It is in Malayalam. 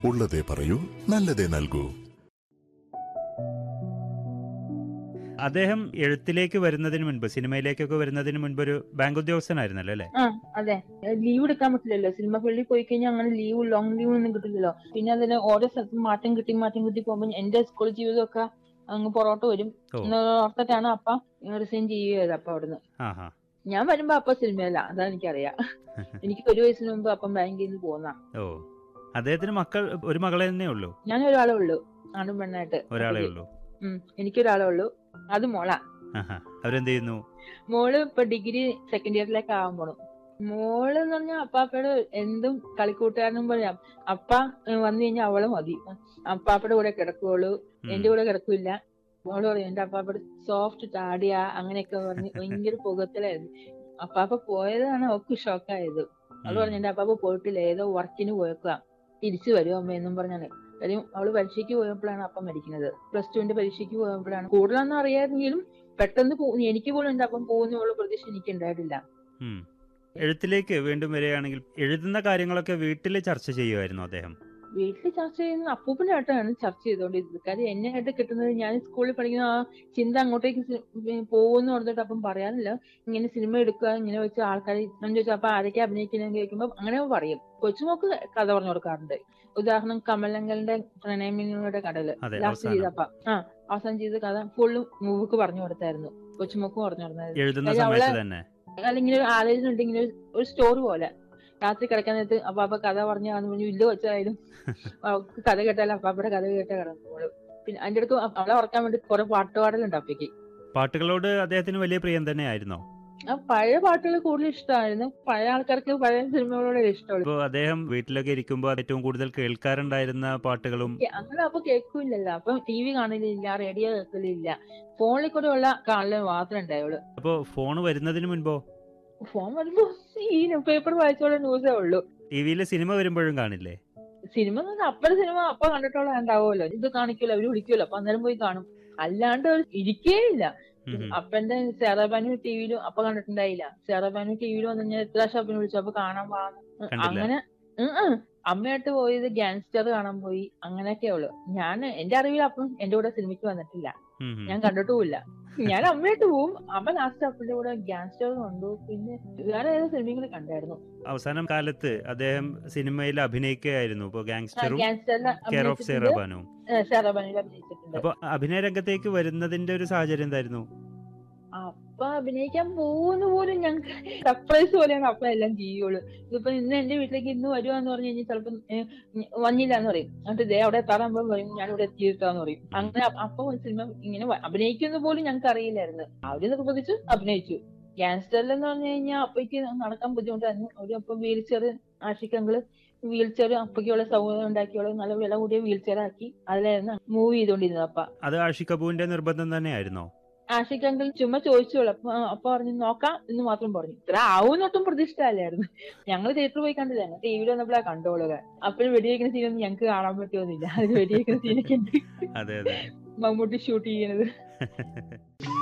ഉള്ളതേ പറയൂ നല്ലതേ നൽകൂ അദ്ദേഹം എഴുത്തിലേക്ക് വരുന്നതിന് മുൻപ് സിനിമയിലേക്കൊക്കെ വരുന്നതിന് മുൻപ് ഒരു ബാങ്ക് ഉദ്യോഗസ്ഥനായിരുന്നല്ലോ അല്ലേ ആ അതെ ലീവ് എടുക്കാൻ പറ്റില്ലല്ലോ സിനിമ ഫീൽഡിൽ പോയി കഴിഞ്ഞാൽ അങ്ങനെ ലീവ് ലോങ് ലീവ് ഒന്നും കിട്ടില്ലല്ലോ പിന്നെ അതിന് ഓരോ സ്ഥലത്തും മാറ്റം കിട്ടി മാറ്റം കിട്ടി പോകുമ്പോൾ എന്റെ സ്കൂൾ ജീവിതമൊക്കെ അങ്ങ് പുറകോട്ട് വരും ഓ. എന്ന് ഓർത്തിട്ടാണ് അപ്പ റിസൈൻ ചെയ്യുകയത് അപ്പ അവിടുന്ന് ആഹാ ഞാൻ വരുമ്പോ അപ്പ സിനിമയല്ല അതാ എനിക്കറിയാം എനിക്ക് ഒരു വയസ്സിന് മുമ്പ് അപ്പം ബാങ്കിൽ നിന്ന് പോന്ന ഓ അദ്ദേഹത്തിന് മക്കൾ ഒരു മകളെ തന്നെ ഉള്ളൂ ഞാൻ ഒരാളേ ഉള്ളൂ ആണും പെണ്ണായിട്ട് ഒരാളേ ഉള്ളൂ ഉം എനിക്കൊരാളേ ഉള്ളൂ അത് മോളാ ആഹാ അവരെന്ത് ചെയ്യുന്നു മോള് ഇപ്പൊ ഡിഗ്രി സെക്കൻഡ് ഇയറിലേക്ക് ആവാൻ പോണു മോള് എന്ന് പറഞ്ഞാൽ അപ്പാപ്പയുടെ എന്തും കളിക്കൂട്ടുകാരനും പറയാം അപ്പ ഏ, വന്നു കഴിഞ്ഞാൽ അവള് മതി അപ്പാപ്പയുടെ കൂടെ കിടക്കുള്ളൂ ഉം. എന്റെ കൂടെ കിടക്കില്ല മോള് പറയും എന്റെ അപ്പാപ്പയുടെ സോഫ്റ്റ് താടിയ അങ്ങനെയൊക്കെ പറഞ്ഞ് ഭയങ്കര പുകത്തിലായിരുന്നു അപ്പാപ്പ പോയതാണ് അവക്ക് ഷോക്കായത് അവള് പറഞ്ഞു എന്റെ അപ്പാപ്പ പോയിട്ടില്ല ഏതോ വർക്കിന് പോയേക്കുക തിരിച്ചു വരും അമ്മ എന്നും പറഞ്ഞാണ് കാര്യം അവള് പരീക്ഷയ്ക്ക് പോയപ്പോഴാണ് അപ്പം മരിക്കുന്നത് പ്ലസ് ടുവിന്റെ പരീക്ഷയ്ക്ക് പോയപ്പോഴാണ് കൂടുതലൊന്നും അറിയാമെങ്കിലും പെട്ടെന്ന് പോ- എനിക്ക് പോലും എന്റെ അപ്പം പോകുന്നുള്ള പ്രതീക്ഷ എനിക്ക് ഉണ്ടായിട്ടില്ല ഉം. എഴുത്തിലേക്ക് വീണ്ടും വരികയാണെങ്കിൽ എഴുതുന്ന കാര്യങ്ങളൊക്കെ വീട്ടിൽ ചർച്ച ചെയ്യുമായിരുന്നു അദ്ദേഹം വീട്ടിൽ ചർച്ച ചെയ്യുന്ന അപ്പൂപ്പനായിട്ടാണ് ചർച്ച ചെയ്തുകൊണ്ടിരുന്നത് കാര്യം എന്നെ ആയിട്ട് കിട്ടുന്നത് ഞാൻ സ്കൂളിൽ പഠിക്കുന്ന ആ ചിന്ത അങ്ങോട്ടേക്ക് പോകുന്ന പറഞ്ഞിട്ട് അപ്പം പറയാനില്ല ഇങ്ങനെ സിനിമ എടുക്കുക ഇങ്ങനെ വെച്ച് ആൾക്കാർ ഞാൻ ചോദിച്ചാൽ അപ്പൊ ആരൊക്കെ അഭിനയിക്കുന്നത് കേൾക്കുമ്പോൾ അങ്ങനെ പറയും കൊച്ചുമോക്ക് കഥ പറഞ്ഞു കൊടുക്കാറുണ്ട് ഉദാഹരണം കമലങ്കലിന്റെ പ്രണയമിനിയുടെ കടല് അതെ, ലാസ്റ്റ് അവസാനം. ചെയ്തപ്പ ആ അവസാനം ചെയ്ത കഥ ഫുള്ളും മൂവുക്ക് പറഞ്ഞു കൊടുത്തായിരുന്നു കൊച്ചുമോക്ക് പറഞ്ഞു കൊടുത്തായിരുന്നു എഴുതുന്ന കാര്യം സമയത്ത് അവളെ- തന്നെ അല്ലെങ്കിൽ ഒരു ആലോചന ഉണ്ടെങ്കിൽ ഒരു- ഒരു സ്റ്റോറി പോലെ രാത്രി കിടക്കാൻ നേരത്ത് അപ്പാപ്പ കഥ പറഞ്ഞു പറഞ്ഞു ഇല്ല വെച്ചായാലും അവൾക്ക് കഥ കേട്ടാലും അപ്പാപ്പയുടെ കഥ കേട്ട കിടന്നോളൂ പിന്നെ അതിന്റെ അടുത്ത് അവളെ ഉറക്കാൻ വേണ്ടി കുറെ പാട്ടുപാടലുണ്ട് അപ്പയ്ക്ക് പാട്ടുകളോട് അദ്ദേഹത്തിന് വലിയ പ്രിയം തന്നെയായിരുന്നോ ആ പഴയ പാട്ടുകൾ കൂടുതൽ ഇഷ്ടമായിരുന്നു പഴയ ആൾക്കാർക്ക് പഴയ സിനിമകളോട് ഇഷ്ടമുള്ളൂ ഇപ്പോൾ അദ്ദേഹം വീട്ടിലൊക്കെ ഇരിക്കുമ്പോൾ ഏറ്റവും കൂടുതൽ കേൾക്കാറുണ്ടായിരുന്ന പാട്ടുകളും അങ്ങനെ അപ്പൊ കേൾക്കൂലല്ലോ അപ്പൊ ടി വി കാണലില്ല റേഡിയോ കേൾക്കലില്ല ഫോണിൽ കൂടെ ഉള്ള കാണല് മാത്രമേ ഉണ്ടായുള്ളൂ അപ്പോൾ ഫോൺ വരുന്നതിന് മുൻപോ ഫോൺ വരുമ്പോ ഈ പേപ്പർ വായിച്ചോളെ ന്യൂസേ ഉള്ളൂ ടി വിയിൽ സിനിമ വരുമ്പോഴും കാണില്ലേ സിനിമ എന്ന് പറഞ്ഞാൽ അപ്പഴ സിനിമ അപ്പ കണ്ടിട്ടുള്ള ഉണ്ടാവുമല്ലോ ഇത് കാണിക്കുമല്ലോ അവര് വിളിക്കുമല്ലോ അപ്പൊ അന്നേരം പോയി കാണും അല്ലാണ്ട് അവര് ഇരിക്കേയില്ല ഉം ഉം. അപ്പന്റെ സേറാബാനു ടിവിയിലും അപ്പൊ കണ്ടിട്ടുണ്ടായില്ല സേറാബാനു ടിവിയിൽ വന്നു കഴിഞ്ഞാൽ എത്ര ഷാപ്പിന് വിളിച്ചു അപ്പൊ കാണാൻ പോകാൻ കണ്ടില്ല. അങ്ങനെ ഉം ഉം. അമ്മയായിട്ട് പോയത് ഗാങ്സ്റ്റർ കാണാൻ പോയി അങ്ങനെയൊക്കെ ഉള്ളു ഞാൻ എന്റെ അറിവിൽ അപ്പം എന്റെ കൂടെ സിനിമയ്ക്ക് വന്നിട്ടില്ല ഉം ഉം. ഞാൻ കണ്ടിട്ടുമില്ല ഞാൻ അമ്മയായിട്ട് പോവും അമ്മ ലാസ്റ്റ് അപ്പന്റെ കൂടെ ഗാങ്സ്റ്റർ കണ്ടു പിന്നെ വേറെ ഏതോ സിനിമകൾ കണ്ടായിരുന്നു അവസാനം കാലത്ത് അദ്ദേഹം സിനിമയിൽ അഭിനയിക്കുകയായിരുന്നു ഇപ്പോൾ ഗാങ്സ്റ്ററും ഗാങ്സ്റ്ററിൽ കെയർ ഓഫ് സേറാബാനും സേറാബാനിൽ അഭിനയിച്ചിട്ടുണ്ട് അപ്പൊ അഭിനയ രംഗത്തേക്ക് വരുന്നതിന്റെ ഒരു സാഹചര്യം എന്തായിരുന്നു അപ്പ അഭിനയിക്കാൻ പോകുന്ന പോലും ഞങ്ങൾക്ക് സർപ്രൈസ് പോലെയാണ് അപ്പ എല്ലാം ചെയ്യുള്ളൂ ഇതിപ്പോ ഇന്ന് എന്റെ വീട്ടിലേക്ക് ഇന്ന് വരുവാന്ന് പറഞ്ഞു കഴിഞ്ഞാൽ ചിലപ്പോ വന്നില്ല എന്ന് പറയും എന്നിട്ട് ദേ അവിടെ എത്താറാകുമ്പോ പറയും ഞാൻ ഇവിടെ എത്തിയിട്ടാന്ന് പറയും അങ്ങനെ അപ്പ- അപ്പൊ ഒരു സിനിമ ഇങ്ങനെ വ- അഭിനയിക്കുന്ന പോലും ഞങ്ങൾക്ക് അറിയില്ലായിരുന്നു അവര് നിർബന്ധിച്ചു അഭിനയിച്ചു ഗാങ്സ്റ്ററിൽ എന്ന് പറഞ്ഞു കഴിഞ്ഞാൽ അപ്പയ്ക്ക് നടക്കാൻ ബുദ്ധിമുട്ടായിരുന്നു ഒരു അപ്പൊ വീൽ ചെയർ ആഷിക്കങ്ങള് വീൽ ചെയർ അപ്പയ്ക്കുള്ള സൗകര്യം ഉണ്ടാക്കിയുള്ള നല്ല വില കൂടിയ വീൽ ചെയർ ആക്കി അതിലായിരുന്നു മൂവ് ചെയ്തോണ്ടിരുന്നത് അപ്പ അത് ആഷി കപൂറിന്റെ നിർബന്ധം തന്നെയായിരുന്നോ ആഷിക് അങ്കിൾ ചുമ്മാ ചോദിച്ചോളൂ അപ്പൊ അപ്പൊ പറഞ്ഞു നോക്കാം എന്ന് മാത്രം പറഞ്ഞു ഇത്ര ആവുന്നൊട്ടും പ്രതീക്ഷ അല്ലായിരുന്നു ഞങ്ങൾ തിയേറ്ററിൽ പോയി കണ്ടില്ല ഞങ്ങൾ ടി വിയിൽ വന്നപ്പോഴാണ് കണ്ടോളുക അപ്പോഴും വെടിവെക്കുന്ന സീനൊന്നും ഞങ്ങൾക്ക് കാണാൻ പറ്റുമെന്നില്ല അത് വെടിവെക്കുന്ന സീനൊക്കെ ഉണ്ട് അതെ അതെ മമ്മൂട്ടി ഷൂട്ട് ചെയ്യുന്നത്